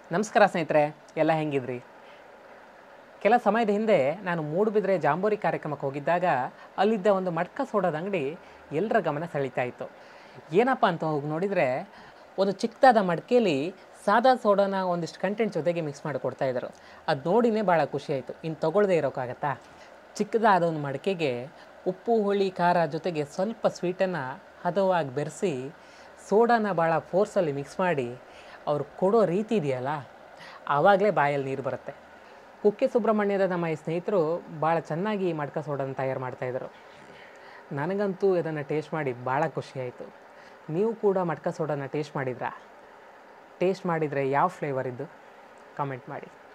ನಮಸ್ಕಾರ ಸ್ನೇಹಿತರೆ ಎಲ್ಲ ಹೆಂಗಿದ್ರಿ ಕೆಲ ಸಮಯದ ಹಿಂದೆ ನಾನು ಮೂಡುಬಿದ್ರೆ ಜಾಂಬೋರಿ ಕಾರ್ಯಕ್ರಮಕ್ಕೆ ಹೋಗಿದ್ದಾಗ ಅಲ್ಲಿದ್ದ ಒಂದು ಮಡ್ಕ ಸೋಡದ ಅಂಗಡಿ ಎಲ್ಲರ ಗಮನ ಸೆಳೀತಾ ಇತ್ತು ಏನಪ್ಪ ಅಂತ ಹೋಗಿ ನೋಡಿದರೆ ಒಂದು ಚಿಕ್ಕದಾದ ಮಡಿಕೆಯಲ್ಲಿ ಸಾದಾ ಸೋಡಾನ ಒಂದಿಷ್ಟು ಕಂಟೆಂಟ್ ಜೊತೆಗೆ ಮಿಕ್ಸ್ ಮಾಡಿ ಕೊಡ್ತಾ ಇದ್ರು ಅದು ನೋಡಿನೇ ಭಾಳ ಖುಷಿ ಆಯಿತು ಇನ್ನು ತಗೊಳ್ಳದೆ ಇರೋಕ್ಕಾಗತ್ತಾ ಚಿಕ್ಕದಾದ ಒಂದು ಮಡಿಕೆಗೆ ಉಪ್ಪು ಹುಳಿ ಖಾರ ಜೊತೆಗೆ ಸ್ವಲ್ಪ ಸ್ವೀಟನ್ನು ಹದವಾಗಿ ಬೆರೆಸಿ ಸೋಡಾನ ಭಾಳ ಫೋರ್ಸಲ್ಲಿ ಮಿಕ್ಸ್ ಮಾಡಿ ಅವ್ರು ಕೊಡೋ ರೀತಿ ಇದೆಯಲ್ಲ ಆವಾಗಲೇ ಬಾಯಲ್ಲಿ ನೀರು ಬರುತ್ತೆ ಕುಕ್ಕೆ ಸುಬ್ರಹ್ಮಣ್ಯದ ನಮ್ಮ ಈ ಸ್ನೇಹಿತರು ಭಾಳ ಚೆನ್ನಾಗಿ ಈ ಮಡ್ಕ ಸೋಡನ್ನು ತಯಾರು ಮಾಡ್ತಾಯಿದ್ರು ನನಗಂತೂ ಇದನ್ನು ಟೇಸ್ಟ್ ಮಾಡಿ ಭಾಳ ಖುಷಿಯಾಯಿತು ನೀವು ಕೂಡ ಮಡ್ಕ ಸೋಡನ್ನು ಟೇಸ್ಟ್ ಮಾಡಿದ್ರಾ ಟೇಸ್ಟ್ ಮಾಡಿದರೆ ಯಾವ ಫ್ಲೇವರ್ ಇದ್ದು ಕಾಮೆಂಟ್ ಮಾಡಿ